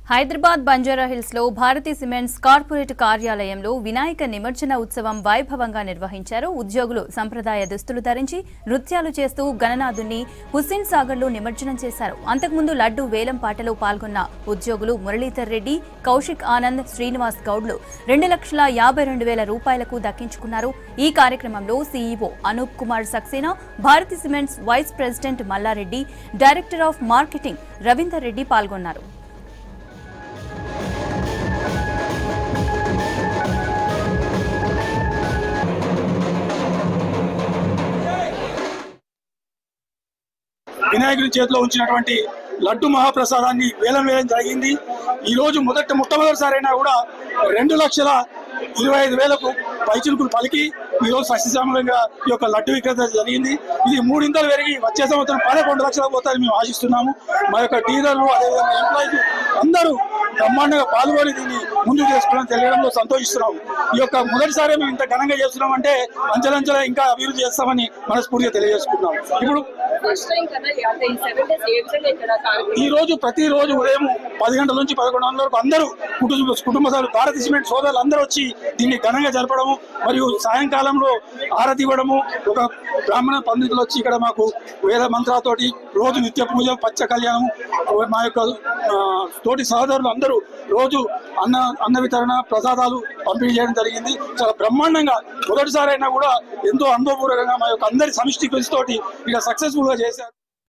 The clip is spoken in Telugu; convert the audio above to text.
హైదరాబాద్ బంజారాహిల్స్ లో భారతీ సిమెంట్స్ కార్పొరేట్ కార్యాలయంలో వినాయక నిమజ్జన ఉత్సవం వైభవంగా నిర్వహించారు ఉద్యోగులు సంప్రదాయ దుస్తులు ధరించి నృత్యాలు చేస్తూ గణనాథుని హుస్సేన్ సాగర్ లో నిమజ్జనం చేశారు అంతకుముందు లడ్డు వేలం పాటలో పాల్గొన్న ఉద్యోగులు మురళీధర్ రెడ్డి కౌశిక్ ఆనంద్ శ్రీనివాస్ గౌడ్లు రెండు లక్షల యాభై రెండు వేల రూపాయలకు దక్కించుకున్నారు ఈ కార్యక్రమంలో CEO Anoop Kumar Saxena Bharathi cements vice president Malla Reddy director of marketing Ravinder Reddy పాల్గొన్నారు వినాయకుడి చేతిలో ఉంచినటువంటి లడ్డు మహాప్రసాదాన్ని వేలం వేయడం జరిగింది ఈ రోజు మొదట మొట్టమొదటిసారైనా కూడా రెండు లక్షల ఇరవై ఐదు వేలకు పైచిలుకులు పలికి ఈ రోజు సస్యశ్యామలంగా ఈ యొక్క లడ్డు విక్రేత జరిగింది ఇది మూడింతలు పెరిగి వచ్చే సంవత్సరం పదకొండు లక్షలకు పోతారని మేము ఆశిస్తున్నాము మా యొక్క డీలర్లు అదేవిధంగా ఎంప్లాయీస్ అందరూ బ్రహ్మాండంగా పాల్గొని దీన్ని ముందుకు చేసుకోవడం తెలియడంలో సంతోషిస్తున్నాము ఈ యొక్క మొదటిసారి మేము ఇంత ఘనంగా చేస్తున్నాం అంటే అంచెలంచెల ఇంకా అభివృద్ధి చేస్తామని మనస్ఫూర్తిగా తెలియజేసుకుంటున్నాం ఇప్పుడు ఫస్ట్ టైం కదా అంటే ఈ సెవెన్ డేస్ ఏ విధంగా ఇక్కడ కార్యక్రమం ఈ రోజు ప్రతి రోజు ఉదయం పది గంటల నుంచి పదకొండు గంటల వరకు అందరూ కుటుంబ కుటుంబ సభ్యులు భారత సిమెంట్ సోదరులు అందరూ వచ్చి దీన్ని ఘనంగా జరపడము మరియు సాయంకాలంలో ఆరతి ఇవ్వడము ఒక బ్రాహ్మణ పండితులు వచ్చి ఇక్కడ మాకు వేద మంత్రాలతోటి రోజు నిత్య పూజ పచ్చ కళ్యాణం మా యొక్క ఆ, తోటి సహోదరులు అందరూ రోజు అన్న అన్న వితరణ ప్రసాదాలు పంపిణీ చేయడం జరిగింది చాలా బ్రహ్మాండంగా మొదటిసారి అయినా కూడా ఎంతో అనుభవపూర్వకంగా మా యొక్క అందరి సమిష్టి కృషితోటి ఇక్కడ సక్సెస్ఫుల్ గా చేశారు